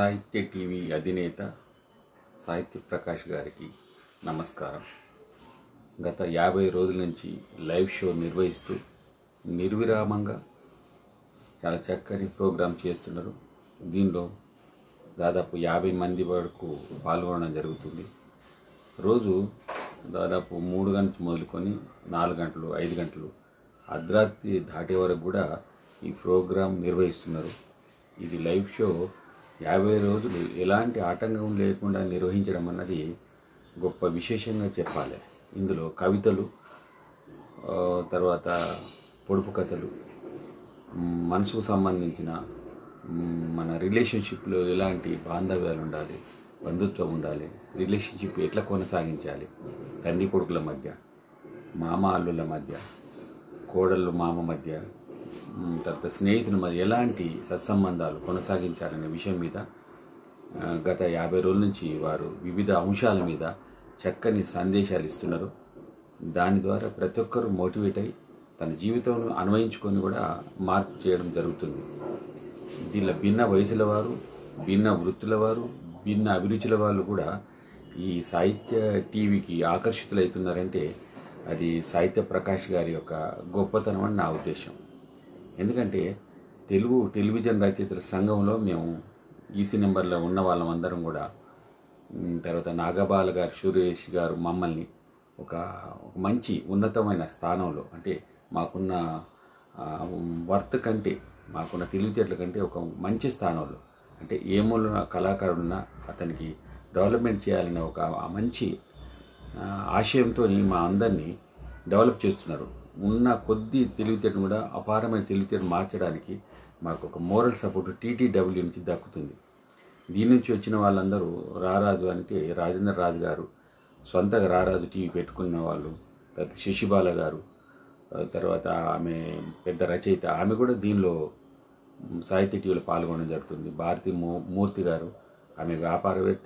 సాహిత్య టీవీ అధినేత సాహిత్య ప్రకాష్ గారికి నమస్కారం గత యాభై రోజుల నుంచి లైవ్ షో నిర్వహిస్తూ నిర్విరామంగా చాలా చక్కని ప్రోగ్రాం చేస్తున్నారు దీనిలో దాదాపు యాభై మంది వరకు పాల్గొనడం జరుగుతుంది రోజు దాదాపు మూడు గంటలు మొదలుకొని నాలుగు గంటలు ఐదు గంటలు అర్ధరాత్రి దాటే వరకు కూడా ఈ ప్రోగ్రాం నిర్వహిస్తున్నారు ఇది లైవ్ షో యాభై రోజులు ఎలాంటి ఆటంకం లేకుండా నిర్వహించడం అన్నది గొప్ప విశేషంగా చెప్పాలి ఇందులో కవితలు ఆ, తర్వాత పొడుపు కథలు మ్, మనసుకు సంబంధించిన మ్, మన రిలేషన్షిప్లో ఎలాంటి బాంధవ్యాలు ఉండాలి బంధుత్వం ఉండాలి రిలేషన్షిప్ ఎట్లా కొనసాగించాలి తండ్రి కొడుకుల మధ్య మామ అల్లుల మధ్య కోడళ్ళు మామ మధ్య మ్, తర్వాత స్నేహితుల మధ్య ఎలాంటి సత్సంబంధాలు కొనసాగించాలనే విషయం మీద ఆ, గత యాభై రోజుల నుంచి వారు వివిధ అంశాల మీద చక్కని సందేశాలు ఇస్తున్నారు దాని ద్వారా ప్రతి ఒక్కరూ మోటివేట్ అయి తన జీవితంలో అన్వయించుకొని కూడా మార్పు చేయడం జరుగుతుంది దీనిలో భిన్న వయసుల వారు భిన్న వృత్తుల వారు భిన్న అభిరుచుల వాళ్ళు కూడా ఈ సాహిత్య టీవీకి ఆకర్షితులవుతున్నారంటే అది సాహిత్య ప్రకాష్ గారి యొక్క గొప్పతనం అని నా ఉద్దేశం ఎందుకంటే తెలుగు టెలివిజన్ రచయితల సంఘంలో మేము ఈసీ నెంబర్లో ఉన్న వాళ్ళమందరం కూడా ఉమ్, తర్వాత నాగబాల గారు సురేష్ గారు మమ్మల్ని ఒక ఒక మంచి ఉన్నతమైన స్థానంలో అంటే మాకున్న ఆ, వర్త్ కంటే మాకున్న తెలివితేటల కంటే ఒక మంచి స్థానంలో అంటే ఏ మూలన కళాకారుడున్నా అతనికి డెవలప్మెంట్ చేయాలనే ఒక ఆ మంచి ఆ, ఆశయంతో మా అందరినీ డెవలప్ చేస్తున్నారు ఉన్న కొద్ది తెలివితేటను కూడా అపారమైన తెలివితేటను మార్చడానికి మాకు ఒక మోరల్ సపోర్ట్ టీటీడబ్ల్యూ నుంచి దక్కుతుంది దీని నుంచి వచ్చిన వాళ్ళందరూ రారాజు అంటే రాజేంద్ర రాజు గారు సొంతగా రారాజు టీవీ పెట్టుకున్న వాళ్ళు తర్వాత శశిబాల గారు ఆ తర్వాత ఆమె పెద్ద రచయిత ఆమె కూడా దీనిలో మ్, సాహిత్య టీవీలో పాల్గొనడం జరుగుతుంది భారతి మూ మూర్తి గారు ఆమె వ్యాపారవేత్త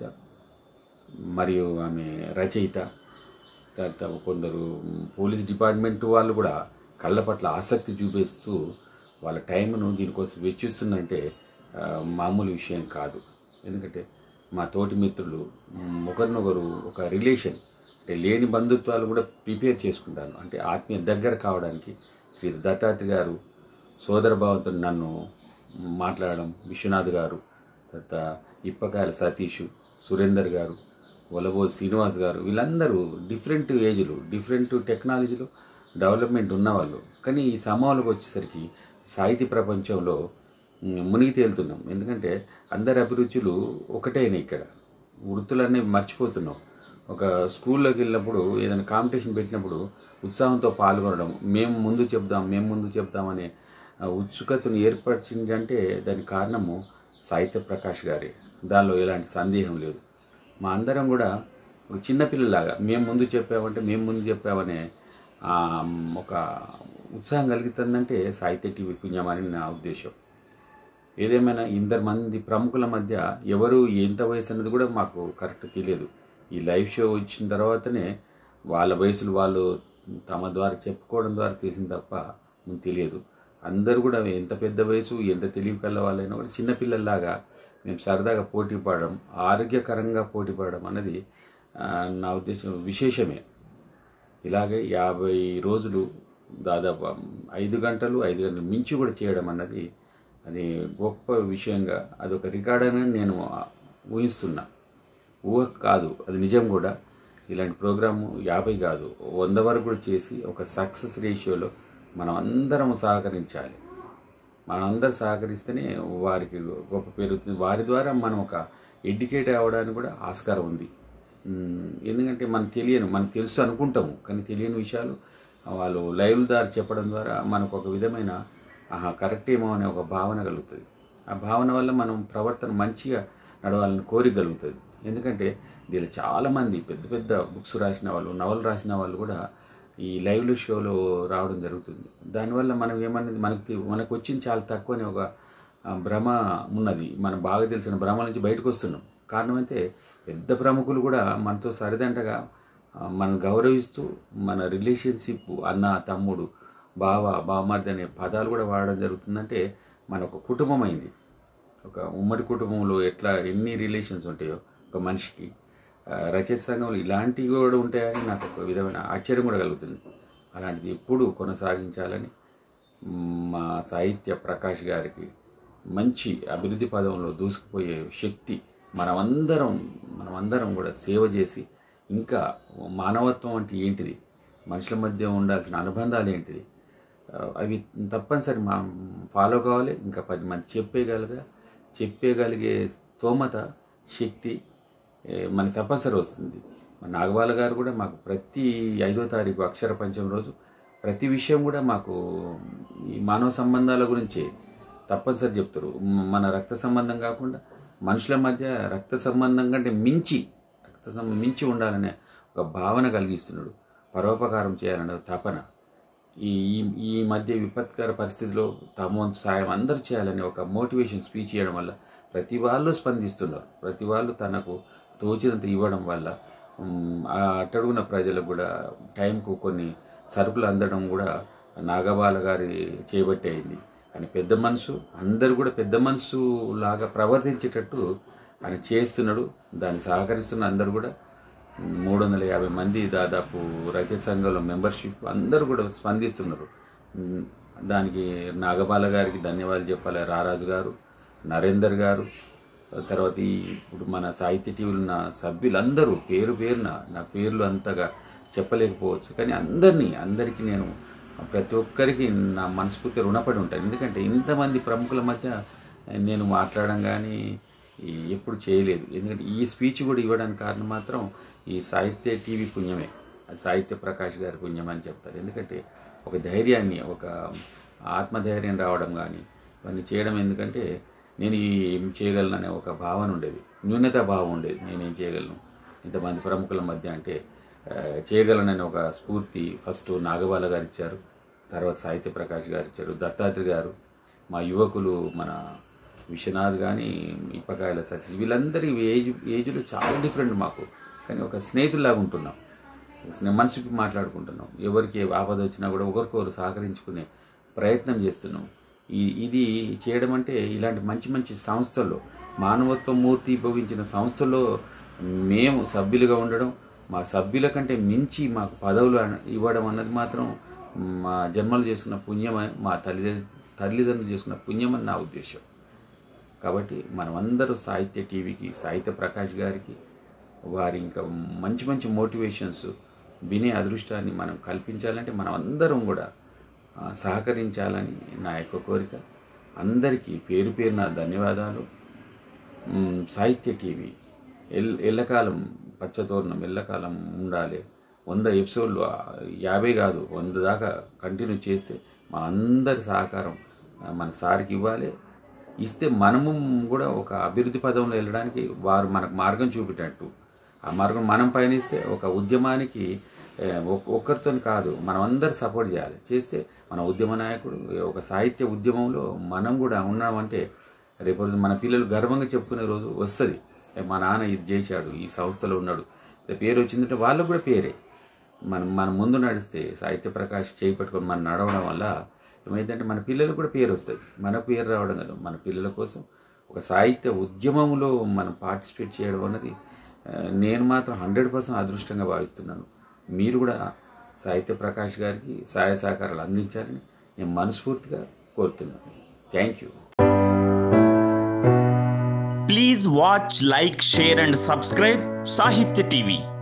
మరియు ఆమె రచయిత తర్వాత కొందరు మ్, పోలీస్ డిపార్ట్మెంట్ వాళ్ళు కూడా కళ్ళ పట్ల ఆసక్తి చూపిస్తూ వాళ్ళ టైంను దీనికోసం వెచ్చిస్తుందంటే ఆ, మామూలు విషయం కాదు ఎందుకంటే మా తోటి మిత్రులు మ్, ఒకరినొకరు ఒక రిలేషన్ అంటే లేని బంధుత్వాలు కూడా ప్రిపేర్ చేసుకుంటాను అంటే ఆత్మీయ దగ్గర కావడానికి శ్రీ దత్తాత్రి గారు సోదర భావంతో నన్ను మాట్లాడడం విశ్వనాథ్ గారు తర్వాత ఇప్పకాయల సతీష్ సురేందర్ గారు ఒలబో శ్రీనివాస్ గారు వీళ్ళందరూ డిఫరెంట్ ఏజ్లు డిఫరెంట్ టెక్నాలజీలో డెవలప్మెంట్ ఉన్నవాళ్ళు కానీ ఈ సమయంలోకి వచ్చేసరికి సాహితీ ప్రపంచంలో మ్, మునిగి తేలుతున్నాం ఎందుకంటే అందరి అభిరుచులు ఒకటేనే ఇక్కడ వృత్తులన్నీ మర్చిపోతున్నాం ఒక స్కూల్లోకి వెళ్ళినప్పుడు ఏదైనా కాంపిటీషన్ పెట్టినప్పుడు ఉత్సాహంతో పాల్గొనడం మేము ముందు చెప్దాం మేము ముందు చెప్దామనే ఆ ఉత్సుకతను ఏర్పరిచిందంటే దానికి కారణము సాహిత్య ప్రకాష్ గారే దానిలో ఎలాంటి సందేహం లేదు మా అందరం కూడా ఒక చిన్నపిల్లలాగా మేము ముందు చెప్పామంటే మేము ముందు చెప్పామనే ఆ, ఒక ఉత్సాహం కలుగుతుందంటే సాహిత్య టీవీ పుణ్యమని నా ఉద్దేశం ఏదేమైనా ఇందరు మంది ప్రముఖుల మధ్య ఎవరు ఎంత వయసు అన్నది కూడా మాకు కరెక్ట్ తెలియదు ఈ లైవ్ షో వచ్చిన తర్వాతనే వాళ్ళ వయసులు వాళ్ళు తమ ద్వారా చెప్పుకోవడం ద్వారా తెలిసింది తప్ప మనకు తెలియదు అందరూ కూడా ఎంత పెద్ద వయసు ఎంత తెలివి కల వాళ్ళైనా కూడా చిన్నపిల్లల్లాగా మేము సరదాగా పోటీ పడడం ఆరోగ్యకరంగా పోటీ పడడం అన్నది ఆ, నా ఉద్దేశం విశేషమే ఇలాగే యాభై రోజులు దాదాపు ఐదు గంటలు ఐదు గంటలు మించి కూడా చేయడం అన్నది అది గొప్ప విషయంగా అదొక రికార్డ్ అని నేను ఊహిస్తున్నా ఊహ కాదు అది నిజం కూడా ఇలాంటి ప్రోగ్రాము యాభై కాదు వంద వరకు కూడా చేసి ఒక సక్సెస్ రేషియోలో మనం అందరం సహకరించాలి మనందరం సహకరిస్తేనే వారికి గొప్ప పెరుగుతుంది వారి ద్వారా మనం ఒక ఎడ్యుకేట్ అవ్వడానికి కూడా ఆస్కారం ఉంది ఉమ్, ఎందుకంటే మనకు తెలియను మనకు తెలుసు అనుకుంటాము కానీ తెలియని విషయాలు వాళ్ళు లైవ్ ద్వారా చెప్పడం ద్వారా మనకు ఒక విధమైన ఆహా కరెక్ట్ ఏమో అనే ఒక భావన కలుగుతుంది ఆ భావన వల్ల మనం ప్రవర్తన మంచిగా నడవాలని కోరిక కలుగుతుంది ఎందుకంటే దీనిలో చాలామంది పెద్ద పెద్ద బుక్స్ రాసిన వాళ్ళు నవలు రాసిన వాళ్ళు కూడా ఈ లైవ్లో షోలో రావడం జరుగుతుంది దానివల్ల మనం ఏమన్నది మనకు తె- మనకు వచ్చింది చాలా తక్కువ అనే ఒక ఆ, భ్రమ ఉన్నది మనం బాగా తెలిసిన భ్రమ నుంచి బయటకు వస్తున్నాం కారణం అయితే పెద్ద ప్రముఖులు కూడా మనతో సరిదంటగా ఆ, మనం గౌరవిస్తూ మన రిలేషన్షిప్ అన్న తమ్ముడు బావ బావమరిది అనే పదాలు కూడా వాడడం జరుగుతుందంటే మన ఒక కుటుంబం అయింది ఒక ఉమ్మడి కుటుంబంలో ఎట్లా ఎన్ని రిలేషన్స్ ఉంటాయో ఒక మనిషికి ఆ, రచయిత సంఘంలో ఇలాంటివి కూడా ఉంటాయని నాకు ఒక విధమైన ఆశ్చర్యం కూడా కలుగుతుంది అలాంటిది ఎప్పుడూ కొనసాగించాలని మా సాహిత్య ప్రకాష్ గారికి మంచి అభివృద్ధి పదంలో దూసుకుపోయే శక్తి మనమందరం మనమందరం కూడా సేవ చేసి ఇంకా మానవత్వం అంటే ఏంటిది మనుషుల మధ్య ఉండాల్సిన అనుబంధాలు ఏంటిది ఆ, అవి తప్పనిసరి మా ఫాలో కావాలి ఇంకా పది మంది చెప్పేయగలగా చెప్పేయగలిగే స్తోమత శక్తి ఏ, మనకి తప్పనిసరి వస్తుంది మన నాగబాల గారు కూడా మాకు ప్రతి ఐదో తారీఖు అక్షర పంచమి రోజు ప్రతి విషయం కూడా మాకు ఈ మానవ సంబంధాల గురించే తప్పనిసరి చెప్తారు మ- మన రక్త సంబంధం కాకుండా మనుషుల మధ్య రక్త సంబంధం కంటే మించి రక్త సంబంధం మించి ఉండాలనే ఒక భావన కలిగిస్తున్నాడు పరోపకారం చేయాలనే తపన ఈ ఈ- ఈ మధ్య విపత్కర పరిస్థితిలో తమ వంతు సాయం అందరూ చేయాలని ఒక మోటివేషన్ స్పీచ్ ఇవ్వడం వల్ల ప్రతి వాళ్ళు స్పందిస్తున్నారు ప్రతి వాళ్ళు తనకు తోచినంత ఇవ్వడం వల్ల ఉమ్, ఆ అట్టడుగున ప్రజలకు కూడా టైంకు కొన్ని సరుకులు అందడం కూడా నాగబాల గారి చేపట్టి అయింది ఆయన పెద్ద మనసు అందరూ కూడా పెద్ద మనసు లాగా ప్రవర్తించేటట్టు ఆయన చేస్తున్నాడు దాన్ని సహకరిస్తున్న అందరూ కూడా మూడు వందల యాభై మంది దాదాపు రచయిత సంఘంలో మెంబర్షిప్ అందరూ కూడా స్పందిస్తున్నారు ఉమ్, దానికి నాగబాల గారికి ధన్యవాదాలు చెప్పాలి రారాజు గారు నరేందర్ గారు తర్వాత ఈ ఇప్పుడు మన సాహిత్య టీవీలో ఉన్న సభ్యులందరూ పేరు పేరున నా పేర్లు అంతగా చెప్పలేకపోవచ్చు కానీ అందరినీ అందరికీ నేను ప్రతి ఒక్కరికి నా మనస్ఫూర్తి రుణపడి ఉంటాను ఎందుకంటే ఇంతమంది ప్రముఖుల మధ్య నేను మాట్లాడడం కానీ ఈ- ఎప్పుడు చేయలేదు ఎందుకంటే ఈ స్పీచ్ కూడా ఇవ్వడానికి కారణం మాత్రం ఈ సాహిత్య టీవీ పుణ్యమే అది సాహిత్య ప్రకాష్ గారి పుణ్యం అని చెప్తారు ఎందుకంటే ఒక ధైర్యాన్ని ఒక ఆత్మధైర్యం రావడం కానీ ఇవన్నీ చేయడం ఎందుకంటే నేను ఈ ఏం చేయగలను అనే ఒక భావన ఉండేది న్యూనత భావం ఉండేది నేనేం చేయగలను ఇంతమంది ప్రముఖుల మధ్య అంటే ఆ, చేయగలనని ఒక స్ఫూర్తి ఫస్ట్ నాగబాల గారు ఇచ్చారు తర్వాత సాహిత్య ప్రకాష్ గారు ఇచ్చారు దత్తాత్రి గారు మా యువకులు మన విశ్వనాథ్ కానీ ఇప్పకాయల సతీష్ వీళ్ళందరి ఏజ్ ఏజ్లు చాలా డిఫరెంట్ మాకు కానీ ఒక స్నేహితుల్లాగా ఉంటున్నాం స్నే- మనసుకి మాట్లాడుకుంటున్నాం ఎవరికి ఏ ఆపద వచ్చినా కూడా ఒకరికొకరు సహకరించుకునే ప్రయత్నం చేస్తున్నాం ఈ ఇది చేయడం అంటే ఇలాంటి మంచి మంచి సంస్థల్లో మానవత్వ మూర్తి భవించిన సంస్థల్లో మేము సభ్యులుగా ఉండడం మా సభ్యుల కంటే మించి మాకు పదవులు అన- ఇవ్వడం అన్నది మాత్రం మా జన్మలు చేసుకున్న పుణ్యమని మా తల్లి తల్లిదండ్రులు చేసుకున్న పుణ్యమని నా ఉద్దేశం కాబట్టి మనమందరూ సాహిత్య టీవీకి సాహిత్య ప్రకాష్ గారికి వారి ఇంకా మంచి మంచి మోటివేషన్స్ వినే అదృష్టాన్ని మనం కల్పించాలంటే మనం అందరం కూడా ఆ, సహకరించాలని నా యొక్క కోరిక అందరికీ పేరు పేరున ధన్యవాదాలు మ్, సాహిత్య టీవీ ఎల్ ఎల్లకాలం పచ్చతోరణం ఎల్లకాలం ఉండాలి వంద ఎపిసోడ్లు ఆ, యాభై కాదు వంద దాకా కంటిన్యూ చేస్తే మా అందరి సహకారం ఆ, మన సార్కి ఇవ్వాలి ఇస్తే మనము కూడా ఒక అభివృద్ధి పదంలో వెళ్ళడానికి వారు మనకు మార్గం చూపెట్టినట్టు ఆ మార్గం మనం పయనిస్తే ఒక ఉద్యమానికి ఏ, ఒక్- ఒక్కరితో కాదు మనం అందరు సపోర్ట్ చేయాలి చేస్తే మన ఉద్యమ నాయకుడు ఒక సాహిత్య ఉద్యమంలో మనం కూడా ఉన్నామంటే రేపు రోజు మన పిల్లలు గర్వంగా చెప్పుకునే రోజు వస్తుంది మా నాన్న ఇది చేశాడు ఈ సంస్థలో ఉన్నాడు ఇంత పేరు వచ్చిందంటే వాళ్ళకు కూడా పేరే మనం మన ముందు నడిస్తే సాహిత్య ప్రకాష్ చేయి పట్టుకొని మనం నడవడం వల్ల ఏమైందంటే మన పిల్లలకు కూడా పేరు వస్తుంది మన పేరు రావడం కదా మన పిల్లల కోసం ఒక సాహిత్య ఉద్యమంలో మనం పార్టిసిపేట్ చేయడం అన్నది ఆ, నేను మాత్రం హండ్రెడ్ పర్సెంట్ అదృష్టంగా భావిస్తున్నాను మీరు కూడా సాహిత్య ప్రకాష్ గారికి సహాయ సహకారాలు అందించాలని నేను మనస్ఫూర్తిగా కోరుతున్నాను thank you Please watch, like, share, and subscribe Sahitya TV.